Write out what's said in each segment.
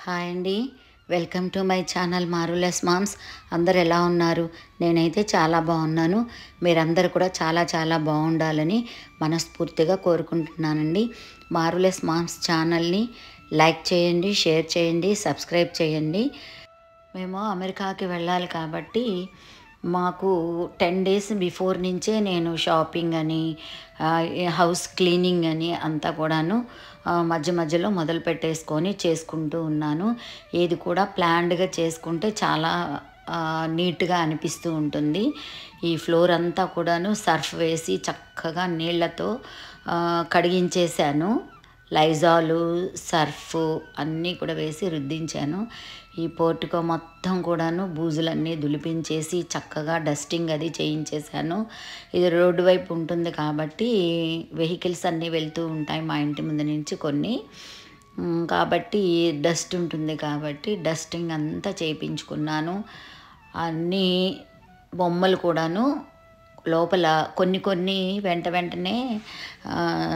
hi అండి welcome to my channel మారులెస్ moms అందరు ఎలా ఉన్నారు నేనైతే చాలా బాగున్నాను మీరందరూ కూడా చాలా చాలా బాగుండాలని మనస్ఫూర్తిగా కోరుకుంటున్నానండి మారులెస్ మామ్స్ ఛానల్ని లైక్ చేయండి షేర్ చేయండి సబ్స్క్రైబ్ చేయండి మేము అమెరికాకి వెళ్ళాలి కాబట్టి మాకు టెన్ డేస్ బిఫోర్ నుంచే నేను షాపింగ్ అని ఆ, హౌస్ క్లీనింగ్ అని అంతా కూడాను ఆ, మధ్య మధ్యలో మొదలు పెట్టేసుకొని చేసుకుంటూ ఉన్నాను ఏది కూడా ప్లాన్డ్గా చేసుకుంటే చాలా ఆ, నీట్గా అనిపిస్తూ ఉంటుంది ఈ ఫ్లోర్ అంతా కూడాను సర్ఫ్ వేసి చక్కగా నీళ్ళతో ఆ, కడిగించేశాను లైజాలు సర్ఫ్ అన్నీ కూడా వేసి రుద్దించాను ఈ పోర్టుకో మొత్తం కూడాను బూజులన్నీ దులిపించేసి చక్కగా డస్టింగ్ అది చేయించేశాను ఇది రోడ్డు వైపు ఉంటుంది కాబట్టి వెహికల్స్ అన్నీ వెళ్తూ ఉంటాయి మా ఇంటి ముందు నుంచి కొన్ని ఉమ్, కాబట్టి డస్ట్ ఉంటుంది కాబట్టి డస్టింగ్ అంతా చేయించుకున్నాను అన్నీ బొమ్మలు కూడాను లోపల కొన్ని కొన్ని వెంట వెంటనే ఆ,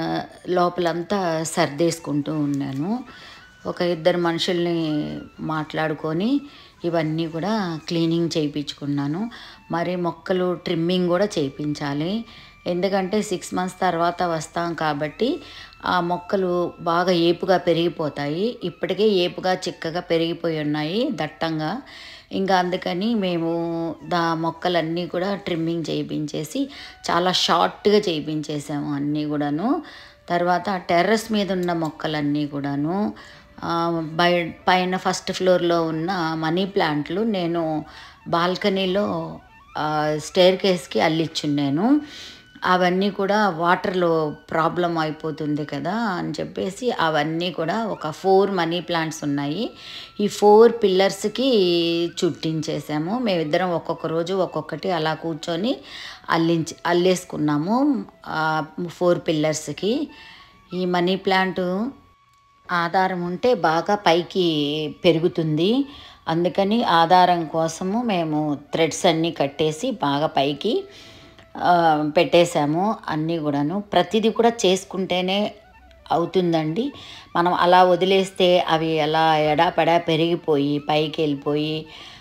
లోపలంతా సర్దేసుకుంటూ ఉన్నాను ఒక ఇద్దరు మనుషుల్ని మాట్లాడుకొని ఇవన్నీ కూడా క్లీనింగ్ చేయించుకున్నాను మరి మొక్కలు ట్రిమ్మింగ్ కూడా చేయించాలి ఎందుకంటే సిక్స్ మంత్స్ తర్వాత వస్తాం కాబట్టి ఆ మొక్కలు బాగా ఏపుగా పెరిగిపోతాయి ఇప్పటికే ఏపుగా చిక్కగా పెరిగిపోయి ఉన్నాయి దట్టంగా ఇంకా అందుకని మేము దా మొక్కలన్నీ కూడా ట్రిమ్మింగ్ చేయించేసి చాలా షార్ట్గా చేయించేసాము అన్నీ కూడాను తర్వాత టెర్రస్ మీద ఉన్న మొక్కలన్నీ కూడాను ఆ, బయ పైన ఫస్ట్ ఫ్లోర్లో ఉన్న మనీ ప్లాంట్లు నేను బాల్కనీలో స్టేర్ కేస్కి అల్లిచ్చున్నాను అవన్నీ కూడా వాటర్లో ప్రాబ్లం అయిపోతుంది కదా అని చెప్పేసి అవన్నీ కూడా ఒక ఫోర్ మనీ ప్లాంట్స్ ఉన్నాయి ఈ ఫోర్ పిల్లర్స్కి చుట్టించేసాము మేమిద్దరం ఒక్కొక్క రోజు ఒక్కొక్కటి అలా కూర్చొని అల్లించి అల్లేసుకున్నాము ఫోర్ పిల్లర్స్కి ఈ మనీ ప్లాంట్ ఆధారం ఉంటే బాగా పైకి పెరుగుతుంది అందుకని ఆధారం కోసము మేము థ్రెడ్స్ అన్నీ కట్టేసి బాగా పైకి ఆ, పెట్టేశాము అన్నీ కూడాను ప్రతిదీ కూడా చేసుకుంటేనే అవుతుందండి మనం అలా వదిలేస్తే అవి అలా ఎడాపెడా పెరిగిపోయి పైకి వెళ్ళిపోయి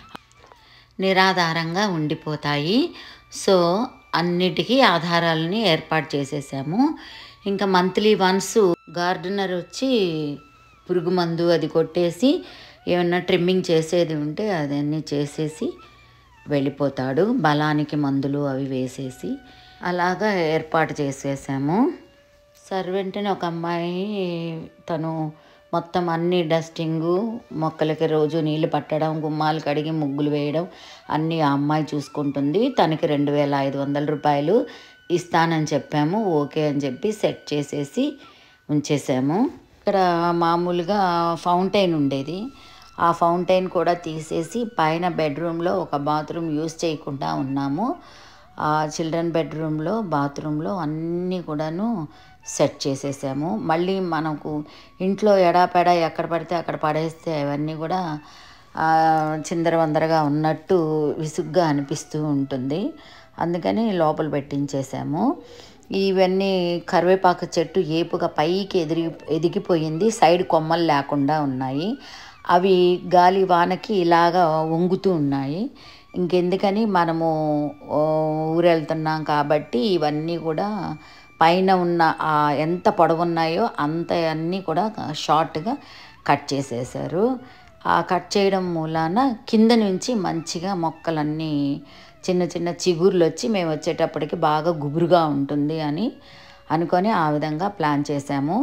నిరాధారంగా ఉండిపోతాయి సో అన్నిటికీ ఆధారాలని ఏర్పాటు చేసేసాము ఇంకా మంత్లీ వన్స్ గార్డెనర్ వచ్చి పురుగు మందు అది కొట్టేసి ఏమన్నా ట్రిమ్మింగ్ చేసేది ఉంటే అదన్నీ చేసేసి వెళ్ళిపోతాడు బలానికి మందులు అవి వేసేసి అలాగా ఏర్పాటు చేసేసాము సర్వెంట్ని ఒక అమ్మాయి తను మొత్తం అన్ని డస్టింగు మొక్కలకి రోజు నీళ్లు పట్టడం గుమ్మాలు కడిగి ముగ్గులు వేయడం అన్నీ ఆ అమ్మాయి చూసుకుంటుంది తనకి రెండు వేల ఐదు వందల రూపాయలు ఇస్తానని చెప్పాము ఓకే అని చెప్పి సెట్ చేసేసి ఉంచేసాము ఇక్కడ మామూలుగా ఫౌంటైన్ ఉండేది ఆ ఫౌంటైన్ కూడా తీసేసి పైన బెడ్రూమ్లో ఒక బాత్రూమ్ యూస్ చేయకుండా ఉన్నాము ఆ చిల్డ్రన్ బెడ్రూమ్లో బాత్రూంలో అన్నీ కూడాను సెట్ చేసేసాము మళ్ళీ మనకు ఇంట్లో ఎడాపెడా ఎక్కడ పడితే అక్కడ పడేస్తే అవన్నీ కూడా ఆ, చిందరవందరగా ఉన్నట్టు విసుగ్గా అనిపిస్తూ ఉంటుంది అందుకని లోపల పెట్టించేసాము ఇవన్నీ కరివేపాకు చెట్టు ఏపుగా పైకి ఎదిరి ఎదిగిపోయింది సైడ్ కొమ్మలు లేకుండా ఉన్నాయి అవి గాలి వానకి ఇలాగా వంగుతూ ఉన్నాయి ఇంకెందుకని మనము ఓ, ఊరు వెళ్తున్నాం కాబట్టి ఇవన్నీ కూడా పైన ఉన్న ఆ ఎంత పొడవున్నాయో అంత అన్నీ కూడా షార్ట్గా కట్ చేసేసారు ఆ కట్ చేయడం మూలాన కింద నుంచి మంచిగా మొక్కలన్నీ చిన్న చిన్న చిగుర్లు వచ్చి మేము వచ్చేటప్పటికి బాగా గుబురుగా ఉంటుంది అని అనుకొని ఆ విధంగా ప్లాన్ చేశాము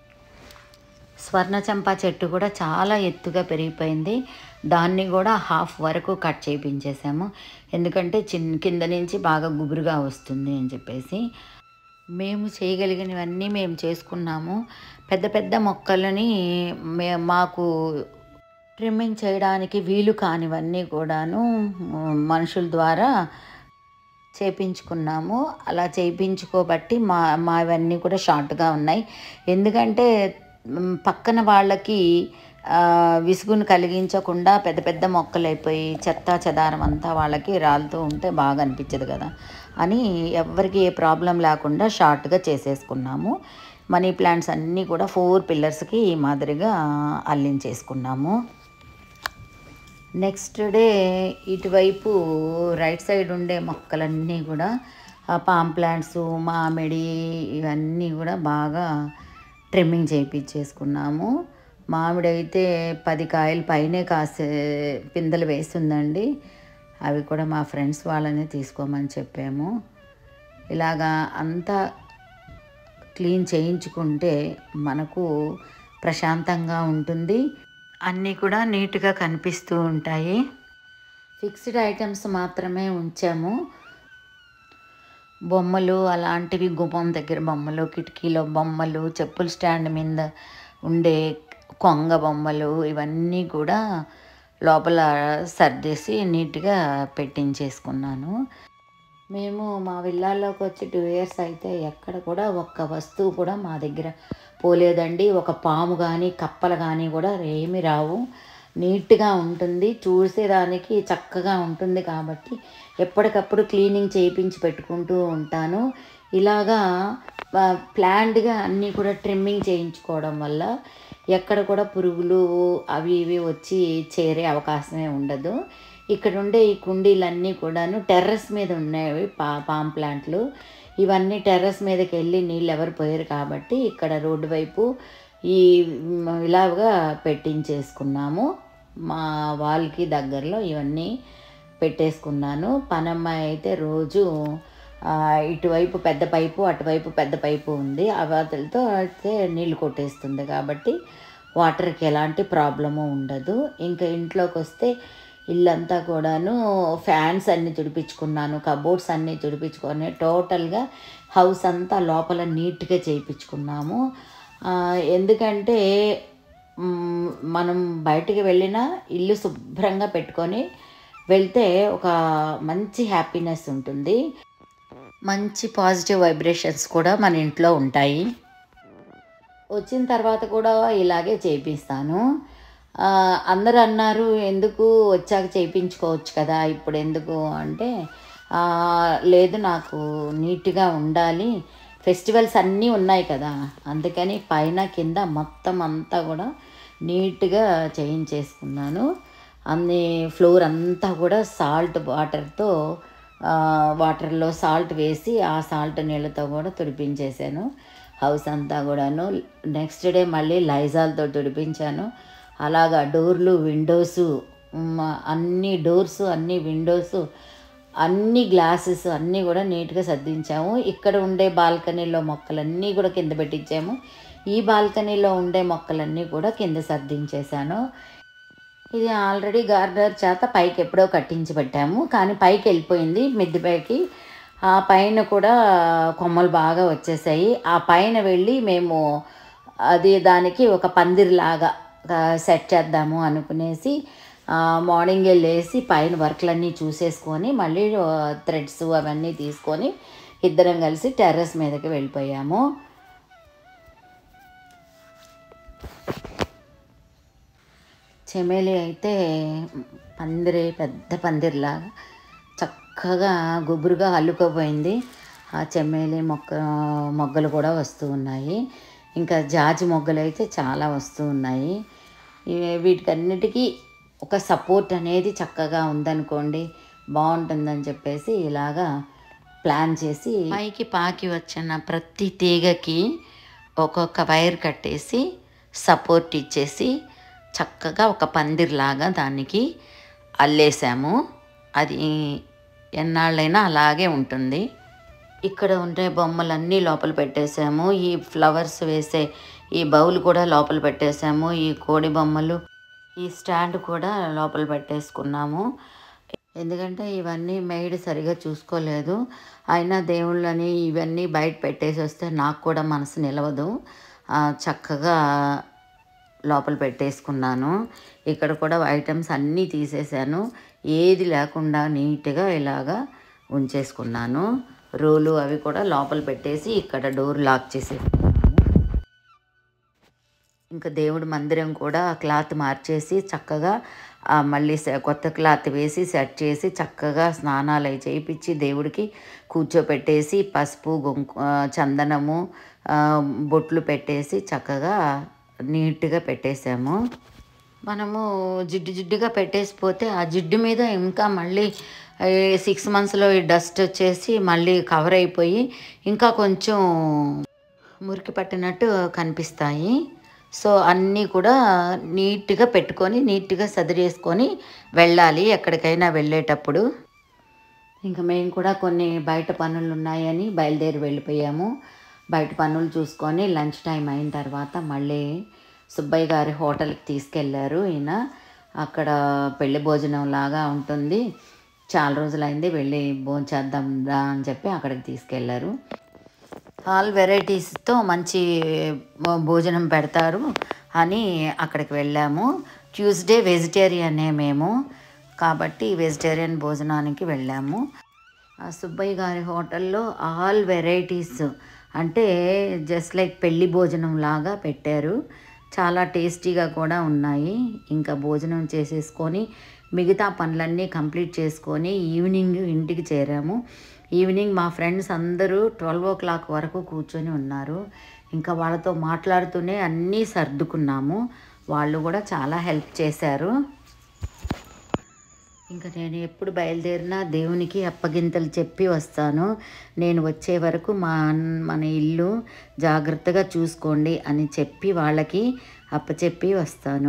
స్వర్ణచంపా చెట్టు కూడా చాలా ఎత్తుగా పెరిగిపోయింది దాన్ని కూడా హాఫ్ వరకు కట్ చేయించేసాము ఎందుకంటే చిన్న కింద నుంచి బాగా గుబురుగా వస్తుంది అని చెప్పేసి మేము చేయగలిగినవన్నీ మేము చేసుకున్నాము పెద్ద పెద్ద మొక్కలని మే మాకు ట్రిమ్మింగ్ చేయడానికి వీలు కానివన్నీ కూడాను మ్, మనుషుల ద్వారా చేపించుకున్నాము అలా చేయించుకోబట్టి మా మావన్నీ కూడా షార్ట్గా ఉన్నాయి ఎందుకంటే మ్, పక్కన వాళ్ళకి ఆ, విసుగును కలిగించకుండా పెద్ద పెద్ద మొక్కలు అయిపోయి చెత్త చెదారం అంతా వాళ్ళకి రాలుతూ ఉంటే బాగా అనిపించదు కదా అని ఎవరికి ఏ ప్రాబ్లం లేకుండా షార్ట్గా చేసేసుకున్నాము మనీ ప్లాంట్స్ అన్నీ కూడా ఫోర్ పిల్లర్స్కి ఈ మాదిరిగా అల్లించేసుకున్నాము నెక్స్ట్ డే ఇటువైపు రైట్ సైడ్ ఉండే మొక్కలన్నీ కూడా ఆ పామ్ ప్లాంట్స్ మామిడి ఇవన్నీ కూడా బాగా ట్రిమ్మింగ్ చేయించేసుకున్నాము మామిడి అయితే పది కాయలు పైనే కాసే పిందెలు వేస్తుందండి అవి కూడా మా ఫ్రెండ్స్ వాళ్ళని తీసుకోమని చెప్పాము ఇలాగా అంతా క్లీన్ చేయించుకుంటే మనకు ప్రశాంతంగా ఉంటుంది అన్నీ కూడా నీట్గా కనిపిస్తూ ఉంటాయి ఫిక్స్డ్ ఐటమ్స్ మాత్రమే ఉంచాము బొమ్మలు అలాంటివి గుమ్మం దగ్గర బొమ్మలు కిటికీలో బొమ్మలు చెప్పుల స్టాండ్ మీద ఉండే కొంగ బొమ్మలు ఇవన్నీ కూడా లోపల సర్దేసి నీట్గా పెట్టించేసుకున్నాను మేము మా విల్లాల్లోకి వచ్చి టూ ఇయర్స్ అయితే ఎక్కడ కూడా ఒక్క వస్తువు కూడా మా దగ్గర పోలేదండి ఒక పాము కానీ కప్పలు కానీ కూడా ఏమి రావు నీట్గా ఉంటుంది చూసేదానికి చక్కగా ఉంటుంది కాబట్టి ఎప్పటికప్పుడు క్లీనింగ్ చేయించి పెట్టుకుంటూ ఉంటాను ఇలాగా ప్లాండ్గా అన్నీ కూడా ట్రిమ్మింగ్ చేయించుకోవడం వల్ల ఎక్కడ కూడా పురుగులు అవి ఇవి వచ్చి చేరే అవకాశమే ఉండదు ఇక్కడ ఉండే ఈ కుండీలన్నీ కూడాను టెర్రస్ మీద ఉన్నాయి పా పామ్ ప్లాంట్లు ఇవన్నీ టెర్రస్ మీదకి వెళ్ళి నీళ్ళు ఎవరు పోయారు కాబట్టి ఇక్కడ రోడ్డు వైపు ఈ మ్, ఇలాగా పెట్టించేసుకున్నాము మా వాళ్ళకి దగ్గరలో ఇవన్నీ పెట్టేసుకున్నాను పనమ్మాయి అయితే రోజు ఆ, ఇటువైపు పెద్ద పైపు అటువైపు పెద్ద పైపు ఉంది ఆ వాటితో అయితే నీళ్ళు కొట్టేస్తుంది కాబట్టి వాటర్కి ఎలాంటి ప్రాబ్లము ఉండదు ఇంకా ఇంట్లోకి వస్తే ఇల్లంతా కూడాను ఫ్యాన్స్ అన్నీ తుడిపించుకున్నాను కబోర్డ్స్ అన్నీ తుడిపించుకొని టోటల్గా హౌస్ అంతా లోపల నీట్గా చేయించుకున్నాము ఆ, ఎందుకంటే మ్, మనం బయటికి వెళ్ళినా ఇల్లు శుభ్రంగా పెట్టుకొని వెళ్తే ఒక మంచి హ్యాపీనెస్ ఉంటుంది మంచి పాజిటివ్ వైబ్రేషన్స్ కూడా మన ఇంట్లో ఉంటాయి వచ్చిన తర్వాత కూడా ఇలాగే చేపిస్తాను ఆ, అందరూ అన్నారు ఎందుకు వచ్చాక చేయించుకోవచ్చు కదా ఇప్పుడు ఎందుకు అంటే ఆ, లేదు నాకు నీట్గా ఉండాలి ఫెస్టివల్స్ అన్నీ ఉన్నాయి కదా అందుకని పైన కింద మొత్తం అంతా కూడా నీట్గా చేయించేసుకున్నాను అన్ని ఫ్లోర్ అంతా కూడా సాల్ట్ వాటర్తో వాటర్లో సాల్ట్ వేసి ఆ సాల్ట్ నీళ్ళతో కూడా తుడిపించేశాను హౌస్ అంతా కూడాను నెక్స్ట్ డే మళ్ళీ లైజాల్తో తుడిపించాను అలాగా డోర్లు విండోస్ అన్ని డోర్స్ అన్ని విండోస్ అన్ని గ్లాసెస్ అన్నీ కూడా నీట్గా సర్దించాము ఇక్కడ ఉండే బాల్కనీలో మొక్కలన్నీ కూడా కింద పెట్టించాము ఈ బాల్కనీలో ఉండే మొక్కలన్నీ కూడా కింద సర్దించేశాను ఇది ఆల్రెడీ గార్డెనర్ చేత పైకి ఎప్పుడో కట్టించి పెట్టాము కానీ పైకి వెళ్ళిపోయింది మిద్దె పైకి ఆ పైన కూడా కొమ్మలు బాగా వచ్చేసాయి ఆ పైన వెళ్ళి మేము అది దానికి ఒక పందిరిలాగా సెట్ చేద్దాము అనుకునేసి మార్నింగే లేసి పైన వర్క్లన్నీ చూసేసుకొని మళ్ళీ థ్రెడ్స్ అవన్నీ తీసుకొని ఇద్దరం కలిసి టెర్రస్ మీదకి వెళ్ళిపోయాము చెమేలి అయితే పందిరి పెద్ద పందిరిలాగా చక్కగా గుబురుగా అల్లుకోపోయింది ఆ చెమ్మేలి మొక్క మొగ్గలు కూడా వస్తూ ఉన్నాయి ఇంకా జాజి మొగ్గలు అయితే చాలా వస్తూ ఉన్నాయి ఇవి- వీటికన్నిటికీ ఒక సపోర్ట్ అనేది చక్కగా ఉందనుకోండి బాగుంటుందని చెప్పేసి ఇలాగా ప్లాన్ చేసి పైకి పాకి వచ్చిన ప్రతి తీగకి ఒక్కొక్క వైర్ కట్టేసి సపోర్ట్ ఇచ్చేసి చక్కగా ఒక పందిరిలాగా దానికి అల్లేసాము అది ఎన్నాళ్ళైనా అలాగే ఉంటుంది ఇక్కడ ఉండే బొమ్మలన్నీ లోపల పెట్టేసాము ఈ ఫ్లవర్స్ వేసే ఈ బౌల్ కూడా లోపల పెట్టేసాము ఈ కోడి బొమ్మలు ఈ స్టాండ్ కూడా లోపల పెట్టేసుకున్నాము ఎందుకంటే ఇవన్నీ మెయిడ్ సరిగా చూసుకోలేదు అయినా దేవుళ్ళని ఇవన్నీ బయట పెట్టేసి వస్తే నాకు కూడా మనసు నిలవదు ఆ, చక్కగా లోపల పెట్టేసుకున్నాను ఇక్కడ కూడా ఐటమ్స్ అన్నీ తీసేసాను ఏది లేకుండా నీట్గా ఇలాగా ఉంచేసుకున్నాను రోలు అవి కూడా లోపల పెట్టేసి ఇక్కడ డోర్ లాక్ చేసేసుకున్నాను ఇంకా దేవుడి మందిరం కూడా క్లాత్ మార్చేసి చక్కగా ఆ, మళ్ళీ సె- కొత్త క్లాత్ వేసి సెట్ చేసి చక్కగా స్నానాలు అవి చేయించి దేవుడికి కూర్చోపెట్టేసి పసుపు గొంకు ఆ, చందనము ఆ, బొట్లు పెట్టేసి చక్కగా నీట్గా పెట్టేసాము మనము జిడ్డు జిడ్డుగా పెట్టేసిపోతే ఆ జిడ్డు మీద ఇంకా మళ్ళీ సిక్స్ మంత్స్లో ఈ డస్ట్ వచ్చేసి మళ్ళీ కవర్ అయిపోయి ఇంకా కొంచెం మురికి పట్టినట్టు కనిపిస్తాయి సో అన్నీ కూడా నీట్గా పెట్టుకొని నీట్గా సదిరేసుకొని వెళ్ళాలి ఎక్కడికైనా వెళ్ళేటప్పుడు ఇంకా మేము కూడా కొన్ని బయట పనులు ఉన్నాయని బయలుదేరి వెళ్ళిపోయాము బయట పనులు చూసుకొని లంచ్ టైం అయిన తర్వాత మళ్ళీ సుబ్బయ్య గారి హోటల్కి తీసుకెళ్ళారు ఈయన అక్కడ పెళ్లి భోజనం లాగా ఉంటుంది చాలా రోజులైంది వెళ్ళి భోంచేద్దాం రా అని చెప్పి అక్కడికి తీసుకెళ్ళారు ఆల్ వెరైటీస్తో మంచి భో- భోజనం పెడతారు అని అక్కడికి వెళ్ళాము ట్యూస్డే వెజిటేరియనే మేము కాబట్టి వెజిటేరియన్ భోజనానికి వెళ్ళాము ఆ సుబ్బయ్య గారి హోటల్లో ఆల్ వెరైటీస్ అంటే జస్ట్ లైక్ పెళ్లి భోజనం లాగా పెట్టారు చాలా టేస్టీగా కూడా ఉన్నాయి ఇంకా భోజనం చేసేసుకొని మిగతా పనులన్నీ కంప్లీట్ చేసుకొని ఈవినింగ్ ఇంటికి చేరాము ఈవినింగ్ మా ఫ్రెండ్స్ అందరూ ట్వెల్వ్ ఓ క్లాక్ వరకు కూర్చొని ఉన్నారు ఇంకా వాళ్ళతో మాట్లాడుతూనే అన్నీ సర్దుకున్నాము వాళ్ళు కూడా చాలా హెల్ప్ చేశారు ఇంకా నేను ఎప్పుడు బయలుదేరినా దేవునికి అప్పగింతలు చెప్పి వస్తాను నేను వచ్చే వరకు మా అన్- మన ఇల్లు జాగ్రత్తగా చూసుకోండి అని చెప్పి వాళ్ళకి అప్పచెప్పి వస్తాను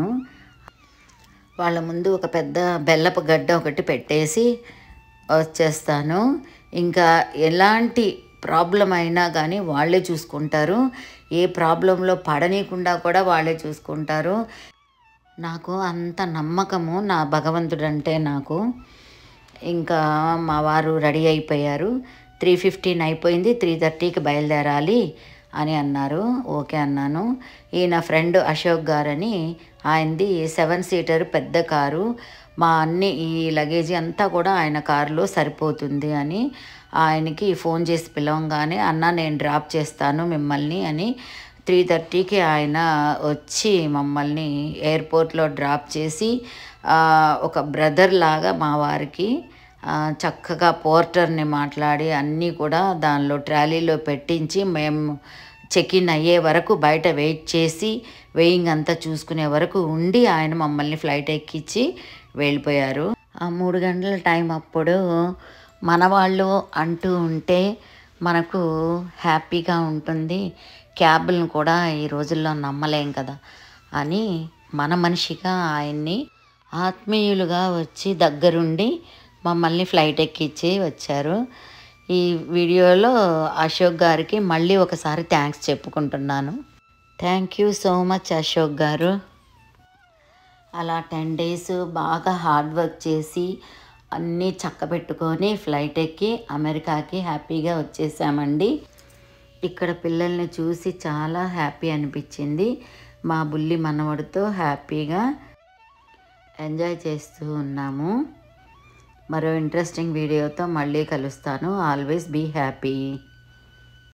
వాళ్ళ ముందు ఒక పెద్ద బెల్లపు గడ్డ ఒకటి పెట్టేసి వచ్చేస్తాను ఇంకా ఎలాంటి ప్రాబ్లం అయినా కానీ వాళ్ళే చూసుకుంటారు ఏ ప్రాబ్లంలో పడనీయకుండా కూడా వాళ్ళే చూసుకుంటారు నాకు అంత నమ్మకము నా భగవంతుడంటే నాకు ఇంకా మా వారు రెడీ అయిపోయారు త్రీ ఫిఫ్టీన్ అయిపోయింది త్రీ థర్టీకి బయలుదేరాలి అని అన్నారు ఓకే అన్నాను ఈయన ఫ్రెండ్ అశోక్ గారని ఆయనది సెవెన్ సీటర్ పెద్ద కారు మా అన్ని ఈ లగేజీ అంతా కూడా ఆయన కారులో సరిపోతుంది అని ఆయనకి ఫోన్ చేసి పిలవంగానే అన్న నేను డ్రాప్ చేస్తాను మిమ్మల్ని అని త్రీ థర్టీకి ఆయన వచ్చి మమ్మల్ని ఎయిర్పోర్ట్లో డ్రాప్ చేసి ఆ, ఒక బ్రదర్ లాగా మా వారికి ఆ, చక్కగా పోర్టర్ని మాట్లాడి అన్నీ కూడా దానిలో ట్రాలీలో పెట్టించి మేము చెక్ ఇన్ అయ్యే వరకు బయట వెయిట్ చేసి వెయింగ్ అంతా చూసుకునే వరకు ఉండి ఆయన మమ్మల్ని ఫ్లైట్ ఎక్కించి వెళ్ళిపోయారు ఆ మూడు గంటల టైం అప్పుడు మన వాళ్ళు అంటూ ఉంటే మనకు హ్యాపీగా ఉంటుంది క్యాబ్లను కూడా ఈ రోజుల్లో నమ్మలేం కదా అని మన మనిషిగా ఆయన్ని ఆత్మీయులుగా వచ్చి దగ్గరుండి మమ్మల్ని ఫ్లైట్ ఎక్కించి వచ్చారు ఈ వీడియోలో అశోక్ గారికి మళ్ళీ ఒకసారి థ్యాంక్స్ చెప్పుకుంటున్నాను thank you so much Ashok గారు అలా టెన్ డేస్ బాగా హార్డ్ వర్క్ చేసి అన్నీ చక్కబెట్టుకొని ఫ్లైట్ ఎక్కి అమెరికాకి హ్యాపీగా వచ్చేసామండి ఇక్కడ పిల్లల్ని చూసి చాలా హ్యాపీ అనిపించింది మా బుల్లి మనవడితో హ్యాపీగా ఎంజాయ్ చేస్తూ ఉన్నాము మరో ఇంట్రెస్టింగ్ వీడియోతో మళ్ళీ కలుస్తాను ఆల్వేస్ బీ హ్యాపీ